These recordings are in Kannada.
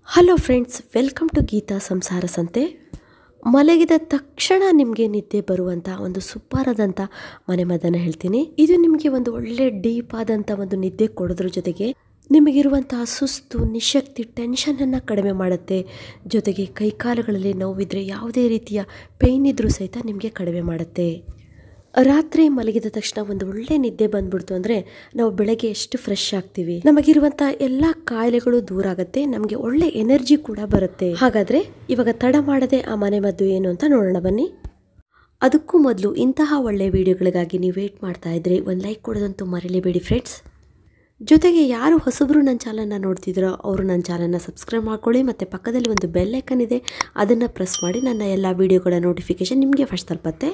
hello friends welcome to Geetha ಸಂಸಾರ ಸಂತೆ ಮಲಗಿದ ತಕ್ಷಣ ನಿಮಗೆ ನಿದ್ದೆ ಬರುವಂಥ ಒಂದು ಸೂಪರಾದಂಥ ಮನೆಮದ್ದನ್ನು ಹೇಳ್ತೀನಿ ಇದು ನಿಮಗೆ ಒಂದು ಒಳ್ಳೆ ಡೀಪ್ ಆದಂಥ ಒಂದು ನಿದ್ದೆ ಕೊಡೋದ್ರ ಜೊತೆಗೆ ನಿಮಗಿರುವಂತಹ ಸುಸ್ತು ನಿಶಕ್ತಿ ಟೆನ್ಷನನ್ನು ಕಡಿಮೆ ಮಾಡುತ್ತೆ ಜೊತೆಗೆ ಕೈಕಾಲುಗಳಲ್ಲಿ ನೋವಿದ್ರೆ ಯಾವುದೇ ರೀತಿಯ ಪೇಯ್ನ್ ಇದ್ರೂ ಸಹಿತ ನಿಮಗೆ ಕಡಿಮೆ ಮಾಡುತ್ತೆ ರಾತ್ರಿ ಮಲಗಿದ ತಕ್ಷಣ ಒಂದು ಒಳ್ಳೆ ನಿದ್ದೆ ಬಂದ್ಬಿಡ್ತು ಅಂದರೆ ನಾವು ಬೆಳಗ್ಗೆ ಎಷ್ಟು ಫ್ರೆಶ್ ಆಗ್ತೀವಿ ನಮಗಿರುವಂಥ ಎಲ್ಲ ಕಾಯಿಲೆಗಳು ದೂರ ಆಗುತ್ತೆ ನಮಗೆ ಒಳ್ಳೆ ಎನರ್ಜಿ ಕೂಡ ಬರುತ್ತೆ ಹಾಗಾದರೆ ಇವಾಗ ತಡ ಮಾಡದೆ ಆ ಮನೆ ಮದ್ದು ಏನು ಅಂತ ನೋಡೋಣ ಬನ್ನಿ ಅದಕ್ಕೂ ಮೊದಲು ಇಂತಹ ಒಳ್ಳೆ ವಿಡಿಯೋಗಳಿಗಾಗಿ ನೀವು ವೇಟ್ ಮಾಡ್ತಾ ಇದ್ರೆ ಒಂದು ಲೈಕ್ ಕೊಡೋದಂತೂ ಮರೀಲೇಬೇಡಿ ಫ್ರೆಂಡ್ಸ್ ಜೊತೆಗೆ ಯಾರು ಹೊಸಬ್ರು ನನ್ನ ಚಾನಲ್ನ ನೋಡ್ತಿದ್ರೋ ಅವರು ನನ್ನ ಚಾನಲ್ನ ಸಬ್ಸ್ಕ್ರೈಬ್ ಮಾಡ್ಕೊಳ್ಳಿ ಮತ್ತು ಪಕ್ಕದಲ್ಲಿ ಒಂದು ಬೆಲ್ ಐಕನ್ ಇದೆ ಅದನ್ನು ಪ್ರೆಸ್ ಮಾಡಿ ನನ್ನ ಎಲ್ಲ ವಿಡಿಯೋಗಳ ನೋಟಿಫಿಕೇಶನ್ ನಿಮಗೆ ಫಸ್ಟ್ ತಲುಪತ್ತೆ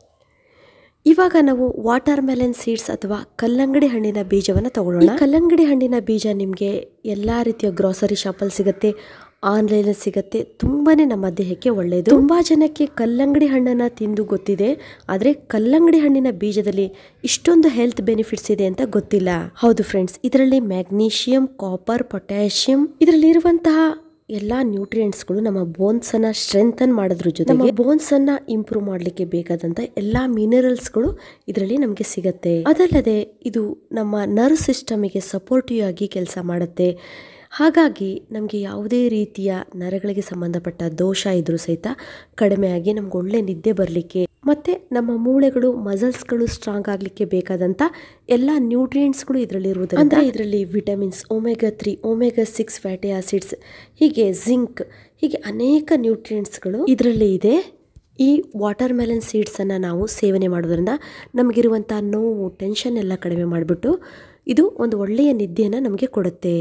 ಇವಾಗ ನಾವು ವಾಟರ್ ಮೆಲನ್ ಸೀಡ್ಸ್ ಅಥವಾ ಕಲ್ಲಂಗಡಿ ಹಣ್ಣಿನ ಬೀಜವನ್ನು ತಗೊಳ್ಳೋಣ ಈ ಕಲ್ಲಂಗಡಿ ಹಣ್ಣಿನ ಬೀಜ ನಿಮಗೆ ಎಲ್ಲ ರೀತಿಯ ಗ್ರಾಸರಿ ಶಾಪಲ್ಲಿ ಸಿಗುತ್ತೆ ಆನ್ಲೈನಲ್ಲಿ ಸಿಗುತ್ತೆ ತುಂಬಾ ನಮ್ಮ ದೇಹಕ್ಕೆ ಒಳ್ಳೆಯದು ತುಂಬ ಜನಕ್ಕೆ ಕಲ್ಲಂಗಡಿ ಹಣ್ಣನ್ನು ತಿಂದು ಗೊತ್ತಿದೆ ಆದರೆ ಕಲ್ಲಂಗಡಿ ಹಣ್ಣಿನ ಬೀಜದಲ್ಲಿ ಇಷ್ಟೊಂದು ಹೆಲ್ತ್ ಬೆನಿಫಿಟ್ಸ್ ಇದೆ ಅಂತ ಗೊತ್ತಿಲ್ಲ ಹೌದು ಫ್ರೆಂಡ್ಸ್ ಇದರಲ್ಲಿ ಮ್ಯಾಗ್ನೀಷಿಯಂ ಕಾಪರ್ ಪೊಟ್ಯಾಷಿಯಂ ಇದರಲ್ಲಿರುವಂತಹ ಎಲ್ಲ ನ್ಯೂಟ್ರಿಯೆಂಟ್ಸ್ಗಳು ನಮ್ಮ ಬೋನ್ಸ್ ಅನ್ನ ಸ್ಟ್ರೆಂಥನ್ ಮಾಡೋದ್ರ ಜೊತೆ ನಮ್ಮ ಬೋನ್ಸ್ ಅನ್ನ ಇಂಪ್ರೂವ್ ಮಾಡಲಿಕ್ಕೆ ಬೇಕಾದಂತ ಎಲ್ಲ ಮಿನರಲ್ಸ್ಗಳು ಇದರಲ್ಲಿ ನಮಗೆ ಸಿಗತ್ತೆ ಅದಲ್ಲದೆ ಇದು ನಮ್ಮ ನರ್ವ್ ಸಿಸ್ಟಮಿಗೆ ಸಪೋರ್ಟಿವ್ ಆಗಿ ಕೆಲಸ ಮಾಡುತ್ತೆ ಹಾಗಾಗಿ ನಮಗೆ ಯಾವುದೇ ರೀತಿಯ ನರಗಳಿಗೆ ಸಂಬಂಧಪಟ್ಟ ದೋಷ ಇದ್ರೂ ಸಹಿತ ಕಡಿಮೆಯಾಗಿ ನಮ್ಗೆ ಒಳ್ಳೆ ನಿದ್ದೆ ಬರಲಿಕ್ಕೆ ಮತ್ತೆ ನಮ್ಮ ಮೂಳೆಗಳು ಮಸಲ್ಸ್ಗಳು ಸ್ಟ್ರಾಂಗ್ ಆಗಲಿಕ್ಕೆ ಬೇಕಾದಂತ ಎಲ್ಲ ನ್ಯೂಟ್ರಿಯೆಂಟ್ಸ್ಗಳು ಇದರಲ್ಲಿ ಇರುವುದು ಅಂದ್ರೆ ಇದರಲ್ಲಿ vitamins omega three omega six fatty acids ಹೀಗೆ ಜಿಂಕ್ ಹೀಗೆ ಅನೇಕ ನ್ಯೂಟ್ರಿಯೆಂಟ್ಸ್ಗಳು ಇದರಲ್ಲಿ ಇದೆ ಈ ವಾಟರ್ ಮೆಲನ್ ಸೀಡ್ಸನ್ನು ನಾವು ಸೇವನೆ ಮಾಡೋದ್ರಿಂದ ನಮಗಿರುವಂಥ ನೋವು ಟೆನ್ಷನ್ ಎಲ್ಲ ಕಡಿಮೆ ಮಾಡಿಬಿಟ್ಟು ಇದು ಒಂದು ಒಳ್ಳೆಯ ನಿದ್ದೆಯನ್ನು ನಮಗೆ ಕೊಡುತ್ತೆ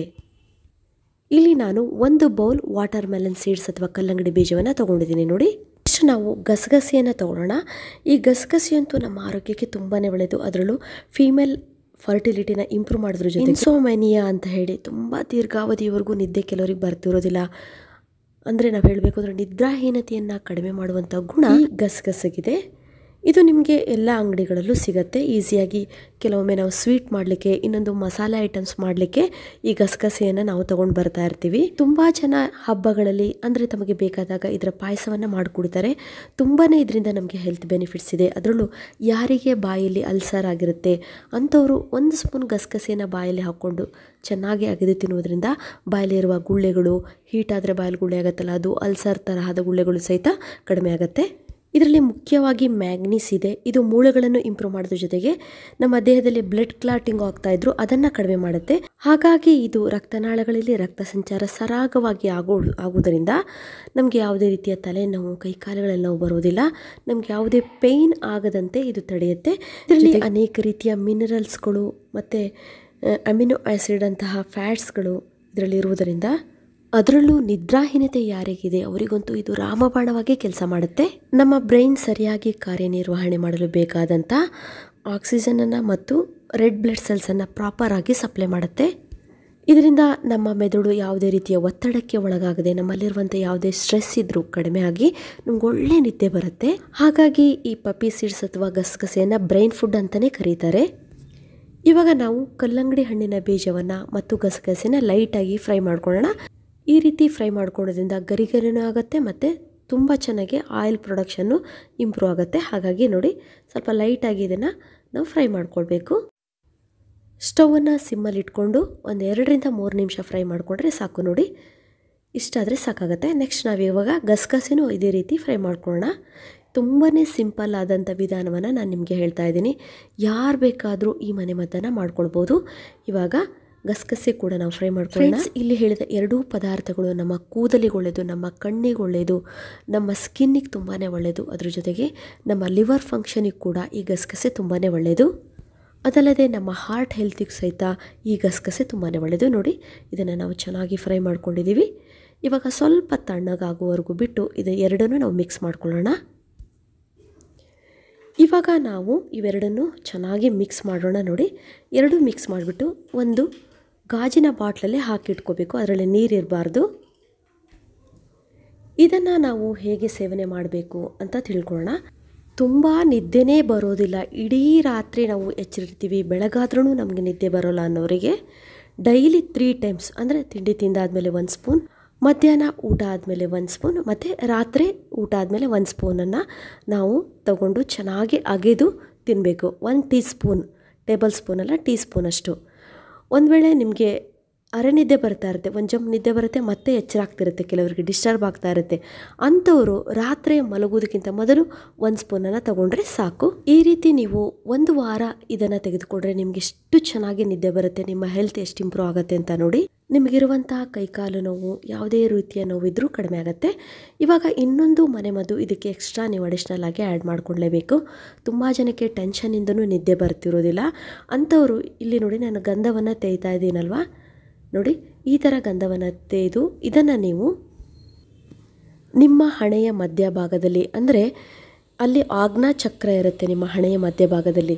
ಇಲ್ಲಿ ನಾನು ಒಂದು ಬೌಲ್ ವಾಟರ್ ಮೆಲನ್ ಸೀಡ್ಸ್ ಅಥವಾ ಕಲ್ಲಂಗಡಿ ಬೀಜವನ್ನು ತಗೊಂಡಿದ್ದೀನಿ ನೋಡಿ ಇಷ್ಟು ನಾವು ಗಸಗಸೆಯನ್ನು ತಗೊಳ್ಳೋಣ ಈ ಗಸಗಸೆ ಅಂತೂ ನಮ್ಮ ಆರೋಗ್ಯಕ್ಕೆ ತುಂಬಾ ಒಳ್ಳೆಯದು ಅದರಲ್ಲೂ ಫೀಮೇಲ್ ಫರ್ಟಿಲಿಟಿನ ಇಂಪ್ರೂವ್ ಮಾಡೋದ್ರ ಜೊತೆ ಇನ್ಸೋಮೆನಿಯಾ ಅಂತ ಹೇಳಿ ತುಂಬ ದೀರ್ಘಾವಧಿಯವರೆಗೂ ನಿದ್ದೆ ಕೆಲವರಿಗೆ ಬರ್ತಿರೋದಿಲ್ಲ ಅಂದರೆ ನಾವು ಹೇಳಬೇಕು ಅಂದರೆ ನಿದ್ರಾಹೀನತೆಯನ್ನು ಕಡಿಮೆ ಮಾಡುವಂಥ ಗುಣ ಈ ಗಸಗಸೆಗಿದೆ ಇದು ನಿಮಗೆ ಎಲ್ಲ ಅಂಗಡಿಗಳಲ್ಲೂ ಸಿಗುತ್ತೆ ಈಸಿಯಾಗಿ ಕೆಲವೊಮ್ಮೆ ನಾವು ಸ್ವೀಟ್ ಮಾಡಲಿಕ್ಕೆ ಇನ್ನೊಂದು ಮಸಾಲೆ ಐಟಮ್ಸ್ ಮಾಡಲಿಕ್ಕೆ ಈ ಗಸಗಸೆಯನ್ನು ನಾವು ತಗೊಂಡು ಬರ್ತಾ ಇರ್ತೀವಿ ತುಂಬ ಜನ ಹಬ್ಬಗಳಲ್ಲಿ ಅಂದರೆ ತಮಗೆ ಬೇಕಾದಾಗ ಇದರ ಪಾಯಸವನ್ನು ಮಾಡಿಕೊಡ್ತಾರೆ ತುಂಬಾ ಇದರಿಂದ ನಮಗೆ ಹೆಲ್ತ್ ಬೆನಿಫಿಟ್ಸ್ ಇದೆ ಅದರಲ್ಲೂ ಯಾರಿಗೆ ಬಾಯಲ್ಲಿ ಅಲ್ಸರ್ ಆಗಿರುತ್ತೆ ಅಂಥವರು ಒಂದು ಸ್ಪೂನ್ ಗಸಗಸೆಯನ್ನು ಬಾಯಲ್ಲಿ ಹಾಕ್ಕೊಂಡು ಚೆನ್ನಾಗಿ ಅಗೆದು ತಿನ್ನುವುದರಿಂದ ಬಾಯಲ್ಲಿರುವ ಗುಳ್ಳೆಗಳು ಹೀಟ್ ಆದರೆ ಬಾಯಲ್ಲಿ ಗುಳ್ಳೆ ಆಗುತ್ತಲ್ಲ ಅದು ಅಲ್ಸರ್ ತರಹದ ಗುಳ್ಳೆಗಳು ಸಹಿತ ಕಡಿಮೆ ಆಗುತ್ತೆ ಇದರಲ್ಲಿ ಮುಖ್ಯವಾಗಿ ಮ್ಯಾಗ್ನೀಸ್ ಇದೆ ಇದು ಮೂಳೆಗಳನ್ನು ಇಂಪ್ರೂವ್ ಮಾಡೋದ್ರ ಜೊತೆಗೆ ನಮ್ಮ ದೇಹದಲ್ಲಿ ಬ್ಲಡ್ ಕ್ಲಾಟಿಂಗ್ ಆಗ್ತಾ ಇದ್ರು ಅದನ್ನ ಕಡಿಮೆ ಮಾಡುತ್ತೆ ಹಾಗಾಗಿ ಇದು ರಕ್ತನಾಳಗಳಲ್ಲಿ ರಕ್ತ ಸಂಚಾರ ಸರಾಗವಾಗಿ ಆಗೋ ಆಗುವುದರಿಂದ ನಮಗೆ ಯಾವುದೇ ರೀತಿಯ ತಲೆನೋವು ಕೈಕಾಲುಗಳಲ್ಲಿ ನೋವು ಬರೋದಿಲ್ಲ ನಮ್ಗೆ ಯಾವುದೇ ಪೇಯ್ನ್ ಆಗದಂತೆ ಇದು ತಡೆಯುತ್ತೆ ಇದರಲ್ಲಿ ಅನೇಕ ರೀತಿಯ ಮಿನರಲ್ಸ್ಗಳು ಮತ್ತು ಅಮಿನೋ ಆಸಿಡ್ ಅಂತಹ ಫ್ಯಾಟ್ಸ್ಗಳು ಇದರಲ್ಲಿ ಇರುವುದರಿಂದ ಅದರಲ್ಲೂ ನಿದ್ರಾಹೀನತೆ ಯಾರಿಗಿದೆ ಅವರಿಗಂತೂ ಇದು ರಾಮಬಾಣವಾಗಿ ಕೆಲಸ ಮಾಡುತ್ತೆ ನಮ್ಮ ಬ್ರೈನ್ ಸರಿಯಾಗಿ ಕಾರ್ಯನಿರ್ವಹಣೆ ಮಾಡಲು ಬೇಕಾದಂಥ ಆಕ್ಸಿಜನನ್ನು ಮತ್ತು ರೆಡ್ ಬ್ಲಡ್ ಸೆಲ್ಸನ್ನು ಪ್ರಾಪರ್ ಆಗಿ ಸಪ್ಲೈ ಮಾಡುತ್ತೆ ಇದರಿಂದ ನಮ್ಮ ಮೆದುಳು ಯಾವುದೇ ರೀತಿಯ ಒತ್ತಡಕ್ಕೆ ಒಳಗಾಗದೆ ನಮ್ಮಲ್ಲಿರುವಂಥ ಯಾವುದೇ ಸ್ಟ್ರೆಸ್ ಇದ್ರೂ ಕಡಿಮೆ ಆಗಿ ನಮ್ಗೆ ಒಳ್ಳೆ ನಿದ್ದೆ ಬರುತ್ತೆ ಹಾಗಾಗಿ ಈ ಪಪ್ಪಿ ಸೀಡ್ಸ್ ಅಥವಾ ಗಸಗಸೆಯನ್ನು ಬ್ರೈನ್ ಫುಡ್ ಅಂತಲೇ ಕರೀತಾರೆ ಇವಾಗ ನಾವು ಕಲ್ಲಂಗಡಿ ಹಣ್ಣಿನ ಬೀಜವನ್ನು ಮತ್ತು ಗಸಗಸೆನ ಲೈಟಾಗಿ ಫ್ರೈ ಮಾಡ್ಕೊಳ್ಳೋಣ ಈ ರೀತಿ ಫ್ರೈ ಮಾಡ್ಕೊಳ್ಳೋದ್ರಿಂದ ಗರಿಗರಿನೂ ಆಗುತ್ತೆ ಮತ್ತು ತುಂಬ ಚೆನ್ನಾಗಿ ಆಯಿಲ್ ಪ್ರೊಡಕ್ಷನ್ನು ಇಂಪ್ರೂವ್ ಆಗುತ್ತೆ ಹಾಗಾಗಿ ನೋಡಿ ಸ್ವಲ್ಪ ಲೈಟಾಗಿ ಇದನ್ನು ನಾವು ಫ್ರೈ ಮಾಡ್ಕೊಳ್ಬೇಕು ಸ್ಟವನ್ನು ಸಿಮ್ಮಲ್ಲಿ ಇಟ್ಕೊಂಡು ಒಂದು ಎರಡರಿಂದ ಮೂರು ನಿಮಿಷ ಫ್ರೈ ಮಾಡಿಕೊಂಡ್ರೆ ಸಾಕು ನೋಡಿ ಇಷ್ಟಾದರೆ ಸಾಕಾಗುತ್ತೆ ನೆಕ್ಸ್ಟ್ ನಾವು ಇವಾಗ ಗಸಗಸೆನೂ ಇದೇ ರೀತಿ ಫ್ರೈ ಮಾಡ್ಕೊಳ್ಳೋಣ ತುಂಬಾ ಸಿಂಪಲ್ ಆದಂಥ ವಿಧಾನವನ್ನು ನಾನು ನಿಮಗೆ ಹೇಳ್ತಾ ಇದ್ದೀನಿ ಯಾರು ಬೇಕಾದರೂ ಈ ಮನೆ ಮದ್ದನ್ನು ಮಾಡ್ಕೊಳ್ಬೋದು ಇವಾಗ ಗಸಗಸೆ ಕೂಡ ನಾವು ಫ್ರೈ ಮಾಡ್ಕೊಳ್ಳೋಣ ಇಲ್ಲಿ ಹೇಳಿದ ಎರಡೂ ಪದಾರ್ಥಗಳು ನಮ್ಮ ಕೂದಲಿಗೆ ಒಳ್ಳೆಯದು ನಮ್ಮ ಕಣ್ಣಿಗೆ ಒಳ್ಳೆಯದು ನಮ್ಮ ಸ್ಕಿನ್ನಿಗೆ ತುಂಬಾ ಒಳ್ಳೆಯದು ಅದ್ರ ಜೊತೆಗೆ ನಮ್ಮ ಲಿವರ್ ಫಂಕ್ಷನಿಗೆ ಕೂಡ ಈ ಗಸಗಸೆ ತುಂಬಾ ಒಳ್ಳೆಯದು ಅದಲ್ಲದೆ ನಮ್ಮ ಹಾರ್ಟ್ ಹೆಲ್ತಿಗೆ ಸಹಿತ ಈ ಗಸಗಸೆ ತುಂಬಾ ಒಳ್ಳೆಯದು ನೋಡಿ ಇದನ್ನು ನಾವು ಚೆನ್ನಾಗಿ ಫ್ರೈ ಮಾಡ್ಕೊಂಡಿದ್ದೀವಿ ಇವಾಗ ಸ್ವಲ್ಪ ತಣ್ಣಗಾಗುವವರೆಗೂ ಬಿಟ್ಟು ಇದು ಎರಡನ್ನೂ ನಾವು ಮಿಕ್ಸ್ ಮಾಡ್ಕೊಳ್ಳೋಣ ಇವಾಗ ನಾವು ಇವೆರಡನ್ನು ಚೆನ್ನಾಗಿ ಮಿಕ್ಸ್ ಮಾಡೋಣ ನೋಡಿ ಎರಡು ಮಿಕ್ಸ್ ಮಾಡಿಬಿಟ್ಟು ಒಂದು ಗಾಜಿನ ಬಾಟ್ಲಲ್ಲಿ ಹಾಕಿಟ್ಕೋಬೇಕು ಅದರಲ್ಲಿ ನೀರಿರಬಾರ್ದು ಇದನ್ನು ನಾವು ಹೇಗೆ ಸೇವನೆ ಮಾಡಬೇಕು ಅಂತ ತಿಳ್ಕೊಳ್ಳೋಣ ತುಂಬ ನಿದ್ದೆನೇ ಬರೋದಿಲ್ಲ ಇಡೀ ರಾತ್ರಿ ನಾವು ಎಚ್ಚರಿರ್ತೀವಿ ಬೆಳಗಾದ್ರೂ ನಮಗೆ ನಿದ್ದೆ ಬರೋಲ್ಲ ಅನ್ನೋರಿಗೆ ಡೈಲಿ ತ್ರೀ ಟೈಮ್ಸ್ ಅಂದರೆ ತಿಂಡಿ ತಿಂದಾದಮೇಲೆ ಒಂದು ಸ್ಪೂನ್ ಮಧ್ಯಾಹ್ನ ಊಟ ಆದಮೇಲೆ ಒಂದು ಸ್ಪೂನ್ ಮತ್ತು ರಾತ್ರಿ ಊಟ ಆದಮೇಲೆ ಒಂದು ಸ್ಪೂನನ್ನು ನಾವು ತಗೊಂಡು ಚೆನ್ನಾಗಿ ಅಗೆದು ತಿನ್ನಬೇಕು ಒಂದು ಟೀ ಸ್ಪೂನ್ ಟೇಬಲ್ ಸ್ಪೂನಲ್ಲ ಟೀ ಸ್ಪೂನಷ್ಟು ಒಂದು ವೇಳೆ ನಿಮಗೆ ಅರೆನಿದ್ದೆ ಬರ್ತಾ ಇರುತ್ತೆ ಒಂದು ಜಂಪ್ ನಿದ್ದೆ ಬರುತ್ತೆ ಮತ್ತೆ ಎಚ್ಚರ ಆಗ್ತಿರುತ್ತೆ ಕೆಲವರಿಗೆ ಡಿಸ್ಟರ್ಬ್ ಆಗ್ತಾ ಇರುತ್ತೆ ಅಂಥವರು ರಾತ್ರಿ ಮಲಗೋದಕ್ಕಿಂತ ಮೊದಲು ಒಂದು ಸ್ಪೂನನ್ನು ತಗೊಂಡ್ರೆ ಸಾಕು ಈ ರೀತಿ ನೀವು ಒಂದು ವಾರ ಇದನ್ನು ತೆಗೆದುಕೊಂಡ್ರೆ ನಿಮ್ಗೆ ಎಷ್ಟು ಚೆನ್ನಾಗಿ ನಿದ್ದೆ ಬರುತ್ತೆ ನಿಮ್ಮ ಹೆಲ್ತ್ ಎಷ್ಟು ಇಂಪ್ರೂವ್ ಆಗುತ್ತೆ ಅಂತ ನೋಡಿ ನಿಮಗಿರುವಂತಹ ಕೈಕಾಲು ನೋವು ಯಾವುದೇ ರೀತಿಯ ನೋವಿದ್ರೂ ಕಡಿಮೆ ಆಗುತ್ತೆ ಇವಾಗ ಇನ್ನೊಂದು ಮನೆಮದ್ದು ಇದಕ್ಕೆ ಎಕ್ಸ್ಟ್ರಾ ನೀವು ಅಡಿಷ್ನಲ್ ಆಗಿ ಆ್ಯಡ್ ಮಾಡ್ಕೊಳ್ಳೇಬೇಕು ತುಂಬ ಜನಕ್ಕೆ ಟೆನ್ಷನಿಂದನೂ ನಿದ್ದೆ ಬರ್ತಿರೋದಿಲ್ಲ ಅಂಥವರು ಇಲ್ಲಿ ನೋಡಿ ನಾನು ಗಂಧವನ್ನು ತೇಯ್ತಾ ಇದ್ದೀನಲ್ವಾ ನೋಡಿ ಈ ಥರ ಗಂಧವನ್ನು ತೇಯ್ದು ಇದನ್ನು ನೀವು ನಿಮ್ಮ ಹಣೆಯ ಮಧ್ಯಭಾಗದಲ್ಲಿ ಅಂದರೆ ಅಲ್ಲಿ ಆಜ್ಞಾ ಚಕ್ರ ಇರುತ್ತೆ ನಿಮ್ಮ ಹಣೆಯ ಮಧ್ಯಭಾಗದಲ್ಲಿ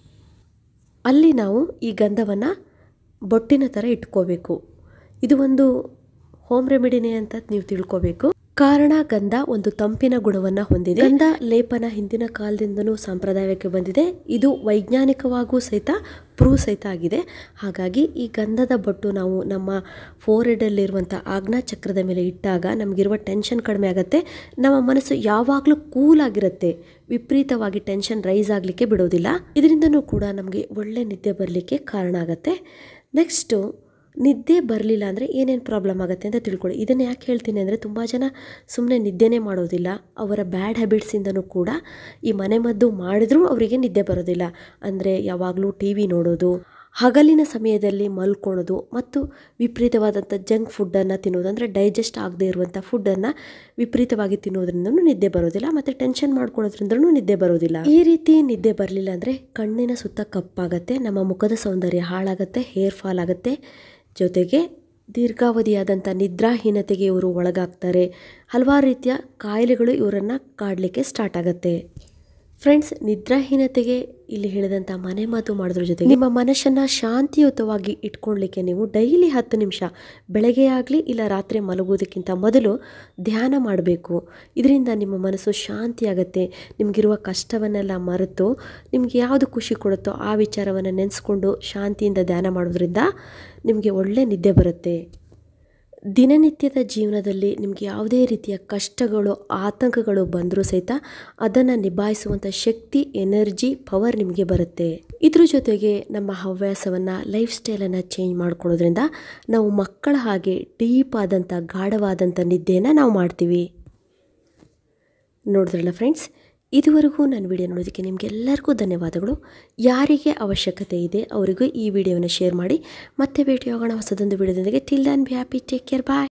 ಅಲ್ಲಿ ನಾವು ಈ ಗಂಧವನ್ನು ಬೊಟ್ಟಿನ ಥರ ಇಟ್ಕೋಬೇಕು ಇದು ಒಂದು ಹೋಮ್ ರೆಮಿಡಿನೇ ಅಂತ ನೀವು ತಿಳ್ಕೋಬೇಕು ಕಾರಣ ಗಂಧ ಒಂದು ತಂಪಿನ ಗುಣವನ್ನು ಹೊಂದಿದೆ ಗಂಧ ಲೇಪನ ಹಿಂದಿನ ಕಾಲದಿಂದನೂ ಸಂಪ್ರದಾಯಕ್ಕೆ ಬಂದಿದೆ ಇದು ವೈಜ್ಞಾನಿಕವಾಗೂ ಸಹಿತ ಪ್ರೂವ್ ಸಹಿತ ಆಗಿದೆ ಹಾಗಾಗಿ ಈ ಗಂಧದ ಬೊಟ್ಟು ನಾವು ನಮ್ಮ ಫೋರ್ ಹೆಡಲ್ಲಿರುವಂಥ ಆಜ್ಞಾ ಚಕ್ರದ ಮೇಲೆ ಇಟ್ಟಾಗ ನಮಗಿರುವ ಟೆನ್ಷನ್ ಕಡಿಮೆ ಆಗುತ್ತೆ ನಮ್ಮ ಮನಸ್ಸು ಯಾವಾಗಲೂ ಕೂಲ್ ಆಗಿರುತ್ತೆ ವಿಪರೀತವಾಗಿ ಟೆನ್ಷನ್ ರೈಸ್ ಆಗಲಿಕ್ಕೆ ಬಿಡೋದಿಲ್ಲ ಇದರಿಂದನೂ ಕೂಡ ನಮಗೆ ಒಳ್ಳೆ ನಿದ್ದೆ ಬರಲಿಕ್ಕೆ ಕಾರಣ ಆಗುತ್ತೆ ನೆಕ್ಸ್ಟು ನಿದ್ದೆ ಬರಲಿಲ್ಲ ಅಂದರೆ ಏನೇನು ಪ್ರಾಬ್ಲಮ್ ಆಗುತ್ತೆ ಅಂತ ತಿಳ್ಕೊಳ್ಳಿ ಇದನ್ನು ಯಾಕೆ ಹೇಳ್ತೀನಿ ಅಂದರೆ ತುಂಬ ಜನ ಸುಮ್ಮನೆ ನಿದ್ದೆನೇ ಮಾಡೋದಿಲ್ಲ ಅವರ ಬ್ಯಾಡ್ ಹ್ಯಾಬಿಟ್ಸಿಂದನೂ ಕೂಡ ಈ ಮನೆಮದ್ದು ಮಾಡಿದ್ರೂ ಅವರಿಗೆ ನಿದ್ದೆ ಬರೋದಿಲ್ಲ ಅಂದರೆ ಯಾವಾಗಲೂ ಟಿ ವಿ ನೋಡೋದು ಹಗಲಿನ ಸಮಯದಲ್ಲಿ ಮಲ್ಕೊಳೋದು ಮತ್ತು ವಿಪರೀತವಾದಂಥ ಜಂಕ್ ಫುಡ್ಡನ್ನು ತಿನ್ನೋದು ಅಂದರೆ ಡೈಜೆಸ್ಟ್ ಆಗದೇ ಇರುವಂಥ ಫುಡ್ಡನ್ನು ವಿಪರೀತವಾಗಿ ತಿನ್ನೋದ್ರಿಂದನೂ ನಿದ್ದೆ ಬರೋದಿಲ್ಲ ಮತ್ತು ಟೆನ್ಷನ್ ಮಾಡ್ಕೊಳ್ಳೋದ್ರಿಂದನೂ ನಿದ್ದೆ ಬರೋದಿಲ್ಲ ಈ ರೀತಿ ನಿದ್ದೆ ಬರಲಿಲ್ಲ ಅಂದರೆ ಕಣ್ಣಿನ ಸುತ್ತ ಕಪ್ಪಾಗತ್ತೆ ನಮ್ಮ ಮುಖದ ಸೌಂದರ್ಯ ಹಾಳಾಗುತ್ತೆ ಹೇರ್ ಫಾಲ್ ಆಗುತ್ತೆ ಜೊತೆಗೆ ದೀರ್ಘಾವಧಿಯಾದಂಥ ನಿದ್ರಾಹೀನತೆಗೆ ಇವರು ಒಳಗಾಗ್ತಾರೆ ಹಲವಾರು ರೀತಿಯ ಕಾಯಿಲೆಗಳು ಇವರನ್ನು ಕಾಡಲಿಕ್ಕೆ ಸ್ಟಾರ್ಟ್ ಆಗುತ್ತೆ ಫ್ರೆಂಡ್ಸ್ ನಿದ್ರಾಹೀನತೆಗೆ ಇಲ್ಲಿ ಹೇಳಿದಂಥ ಮನೆಮದ್ದು ಮಾಡೋದ್ರ ಜೊತೆಗೆ ನಿಮ್ಮ ಮನಸ್ಸನ್ನು ಶಾಂತಿಯುತವಾಗಿ ಇಟ್ಕೊಳ್ಳಿಕ್ಕೆ ನೀವು ಡೈಲಿ ಹತ್ತು ನಿಮಿಷ ಬೆಳಗ್ಗೆ ಆಗಲಿ ಇಲ್ಲ ರಾತ್ರಿ ಮಲಗೋದಕ್ಕಿಂತ ಮೊದಲು ಧ್ಯಾನ ಮಾಡಬೇಕು ಇದರಿಂದ ನಿಮ್ಮ ಮನಸ್ಸು ಶಾಂತಿಯಾಗತ್ತೆ ನಿಮಗಿರುವ ಕಷ್ಟವನ್ನೆಲ್ಲ ಮರೆತು ನಿಮ್ಗೆ ಯಾವುದು ಖುಷಿ ಕೊಡುತ್ತೋ ಆ ವಿಚಾರವನ್ನು ನೆನೆಸ್ಕೊಂಡು ಶಾಂತಿಯಿಂದ ಧ್ಯಾನ ಮಾಡೋದ್ರಿಂದ ನಿಮಗೆ ಒಳ್ಳೆ ನಿದ್ದೆ ಬರುತ್ತೆ ದಿನನಿತ್ಯದ ಜೀವನದಲ್ಲಿ ನಿಮಗೆ ಯಾವುದೇ ರೀತಿಯ ಕಷ್ಟಗಳು ಆತಂಕಗಳು ಬಂದರೂ ಸಹಿತ ಅದನ್ನು ನಿಭಾಯಿಸುವಂಥ ಶಕ್ತಿ ಎನರ್ಜಿ ಪವರ್ ನಿಮಗೆ ಬರುತ್ತೆ ಇದ್ರ ಜೊತೆಗೆ ನಮ್ಮ ಹವ್ಯಾಸವನ್ನು ಲೈಫ್ ಸ್ಟೈಲನ್ನು ಚೇಂಜ್ ಮಾಡ್ಕೊಳ್ಳೋದ್ರಿಂದ ನಾವು ಮಕ್ಕಳ ಹಾಗೆ ಡೀಪ್ ಆದಂಥ ಗಾಢವಾದಂಥ ನಿದ್ದೆಯನ್ನು ನಾವು ಮಾಡ್ತೀವಿ ನೋಡಿದ್ರಲ್ಲ ಫ್ರೆಂಡ್ಸ್ ಇದುವರೆಗೂ ನನ್ನ ವಿಡಿಯೋ ನೋಡೋದಕ್ಕೆ ನಿಮಗೆಲ್ಲರಿಗೂ ಧನ್ಯವಾದಗಳು ಯಾರಿಗೆ ಅವಶ್ಯಕತೆ ಇದೆ ಅವರಿಗೂ ಈ ವಿಡಿಯೋನ ಶೇರ್ ಮಾಡಿ ಮತ್ತೆ ಭೇಟಿಯಾಗೋಣ ಹೊಸದೊಂದು ವಿಡಿಯೋದೊಂದಿಗೆ till then be happy take care bye